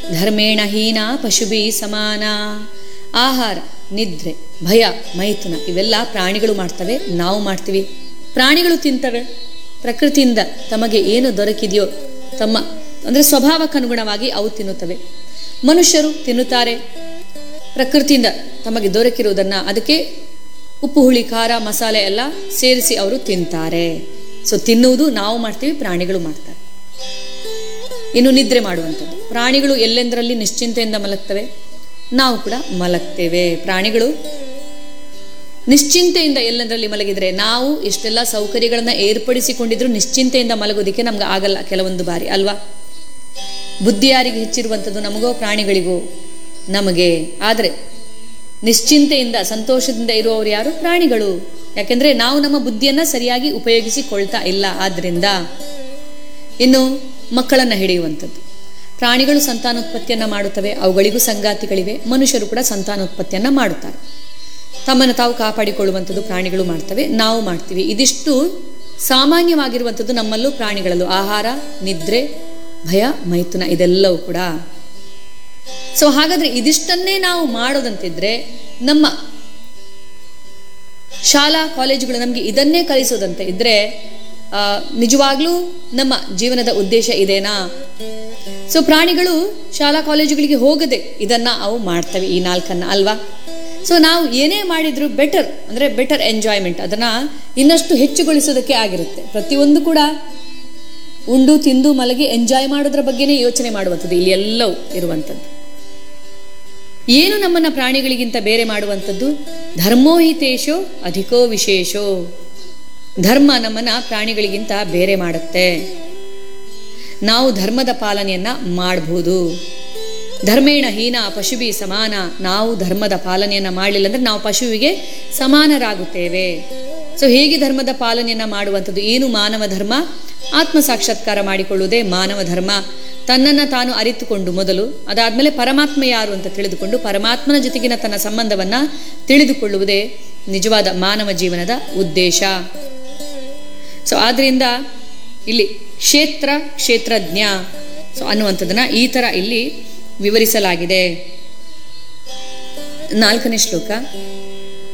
ಧರ್ಮೇಣ ಹೀನ ಪಶುಭಿ ಸಮಾನ ಆಹಾರ ನಿದ್ರೆ ಭಯ ಮೈಥುನ ಇವೆಲ್ಲ ಪ್ರಾಣಿಗಳು ಮಾಡ್ತವೆ ನಾವು ಮಾಡ್ತೀವಿ ಪ್ರಾಣಿಗಳು ತಿಂತವೆ ಪ್ರಕೃತಿಯಿಂದ ತಮಗೆ ಏನು ದೊರಕಿದೆಯೋ ತಮ್ಮ ಅಂದರೆ ಸ್ವಭಾವಕ್ಕನುಗುಣವಾಗಿ ಅವು ತಿನ್ನುತ್ತವೆ ಮನುಷ್ಯರು ತಿನ್ನುತ್ತಾರೆ ಪ್ರಕೃತಿಯಿಂದ ತಮಗೆ ದೊರಕಿರುವುದನ್ನು ಅದಕ್ಕೆ ಉಪ್ಪು ಹುಳಿ ಖಾರ ಮಸಾಲೆ ಎಲ್ಲ ಸೇರಿಸಿ ಅವರು ತಿಂತಾರೆ ಸೊ ತಿನ್ನುವುದು ನಾವು ಮಾಡ್ತೀವಿ ಪ್ರಾಣಿಗಳು ಮಾಡ್ತಾರೆ ಇನ್ನು ನಿದ್ರೆ ಮಾಡುವಂಥದ್ದು ಪ್ರಾಣಿಗಳು ಎಲ್ಲೆಂದರಲ್ಲಿ ನಿಶ್ಚಿಂತೆಯಿಂದ ಮಲಗ್ತವೆ ನಾವು ಕೂಡ ಮಲಗ್ತೇವೆ ಪ್ರಾಣಿಗಳು ನಿಶ್ಚಿಂತೆಯಿಂದ ಎಲ್ಲೆಂದರಲ್ಲಿ ಮಲಗಿದರೆ ನಾವು ಎಷ್ಟೆಲ್ಲ ಸೌಕರ್ಯಗಳನ್ನು ಏರ್ಪಡಿಸಿಕೊಂಡಿದ್ರು ನಿಶ್ಚಿಂತೆಯಿಂದ ಮಲಗೋದಿಕ್ಕೆ ನಮ್ಗೆ ಆಗಲ್ಲ ಕೆಲವೊಂದು ಬಾರಿ ಅಲ್ವಾ ಬುದ್ಧಿ ಯಾರಿಗೆ ಹೆಚ್ಚಿರುವಂಥದ್ದು ನಮಗೋ ಪ್ರಾಣಿಗಳಿಗೋ ನಮಗೆ ಆದರೆ ನಿಶ್ಚಿಂತೆಯಿಂದ ಸಂತೋಷದಿಂದ ಇರುವವರು ಯಾರು ಪ್ರಾಣಿಗಳು ಯಾಕೆಂದ್ರೆ ನಾವು ನಮ್ಮ ಬುದ್ಧಿಯನ್ನ ಸರಿಯಾಗಿ ಉಪಯೋಗಿಸಿಕೊಳ್ತಾ ಇಲ್ಲ ಆದ್ರಿಂದ ಇನ್ನು ಮಕ್ಕಳನ್ನು ಹಿಡಿಯುವಂಥದ್ದು ಪ್ರಾಣಿಗಳು ಸಂತಾನೋತ್ಪತ್ತಿಯನ್ನು ಮಾಡುತ್ತವೆ ಅವುಗಳಿಗೂ ಸಂಗಾತಿಗಳಿವೆ ಮನುಷ್ಯರು ಕೂಡ ಸಂತಾನೋತ್ಪತ್ತಿಯನ್ನು ಮಾಡುತ್ತಾರೆ ತಮ್ಮನ್ನು ತಾವು ಕಾಪಾಡಿಕೊಳ್ಳುವಂಥದ್ದು ಪ್ರಾಣಿಗಳು ಮಾಡ್ತವೆ ನಾವು ಮಾಡ್ತೀವಿ ಇದಿಷ್ಟು ಸಾಮಾನ್ಯವಾಗಿರುವಂಥದ್ದು ನಮ್ಮಲ್ಲೂ ಪ್ರಾಣಿಗಳಲ್ಲೂ ಆಹಾರ ನಿದ್ರೆ ಭಯ ಮೈಥುನ ಇದೆಲ್ಲವೂ ಕೂಡ ಸೊ ಹಾಗಾದ್ರೆ ಇದಿಷ್ಟನ್ನೇ ನಾವು ಮಾಡೋದಂತಿದ್ರೆ ನಮ್ಮ ಶಾಲಾ ಕಾಲೇಜುಗಳು ನಮಗೆ ಇದನ್ನೇ ಕಲಿಸೋದಂತೆ ಇದ್ರೆ ಆ, ನಿಜವಾಗ್ಲೂ ನಮ್ಮ ಜೀವನದ ಉದ್ದೇಶ ಇದೇನಾ ಸೊ ಪ್ರಾಣಿಗಳು ಶಾಲಾ ಕಾಲೇಜುಗಳಿಗೆ ಹೋಗದೆ ಇದನ್ನ ಅವು ಮಾಡ್ತವೆ ಈ ನಾಲ್ಕನ್ನ ಅಲ್ವಾ ಸೊ ನಾವು ಏನೇ ಮಾಡಿದ್ರು ಬೆಟರ್ ಅಂದ್ರೆ ಬೆಟರ್ ಎಂಜಾಯ್ಮೆಂಟ್ ಅದನ್ನ ಇನ್ನಷ್ಟು ಹೆಚ್ಚುಗೊಳಿಸೋದಕ್ಕೆ ಆಗಿರುತ್ತೆ ಪ್ರತಿಯೊಂದು ಕೂಡ ಉಂಡು ತಿಂದು ಮಲಗಿ ಎಂಜಾಯ್ ಮಾಡೋದ್ರ ಬಗ್ಗೆನೇ ಯೋಚನೆ ಮಾಡುವಂಥದ್ದು ಇಲ್ಲಿ ಎಲ್ಲವೂ ಇರುವಂಥದ್ದು ಏನು ನಮ್ಮನ್ನ ಪ್ರಾಣಿಗಳಿಗಿಂತ ಬೇರೆ ಮಾಡುವಂಥದ್ದು ಧರ್ಮೋಹಿತೇಶೋ ಅಧಿಕೋ ವಿಶೇಷೋ ಧರ್ಮ ನಮ್ಮನ್ನ ಪ್ರಾಣಿಗಳಿಗಿಂತ ಬೇರೆ ಮಾಡುತ್ತೆ ನಾವು ಧರ್ಮದ ಪಾಲನೆಯನ್ನ ಮಾಡಬಹುದು ಧರ್ಮೇಣ ಹೀನ ಪಶುಬಿ ಸಮಾನ ನಾವು ಧರ್ಮದ ಪಾಲನೆಯನ್ನ ಮಾಡಲಿಲ್ಲ ಅಂದ್ರೆ ನಾವು ಪಶುವಿಗೆ ಸಮಾನರಾಗುತ್ತೇವೆ ಸೊ ಹೇಗೆ ಧರ್ಮದ ಪಾಲನೆಯನ್ನ ಮಾಡುವಂಥದ್ದು ಏನು ಮಾನವ ಧರ್ಮ ಆತ್ಮ ಸಾಕ್ಷಾತ್ಕಾರ ಮಾಡಿಕೊಳ್ಳುವುದೇ ಮಾನವ ಧರ್ಮ ತನ್ನನ್ನು ತಾನು ಅರಿತುಕೊಂಡು ಮೊದಲು ಅದಾದ್ಮೇಲೆ ಪರಮಾತ್ಮ ಯಾರು ಅಂತ ತಿಳಿದುಕೊಂಡು ಪರಮಾತ್ಮನ ಜೊತೆಗಿನ ತನ್ನ ಸಂಬಂಧವನ್ನ ತಿಳಿದುಕೊಳ್ಳುವುದೇ ನಿಜವಾದ ಮಾನವ ಜೀವನದ ಉದ್ದೇಶ ಸೊ ಆದ್ರಿಂದ ಇಲ್ಲಿ ಕ್ಷೇತ್ರ ಕ್ಷೇತ್ರಜ್ಞ ಸೊ ಅನ್ನುವಂಥದ್ದನ್ನ ಈ ಥರ ಇಲ್ಲಿ ವಿವರಿಸಲಾಗಿದೆ ನಾಲ್ಕನೇ ಶ್ಲೋಕ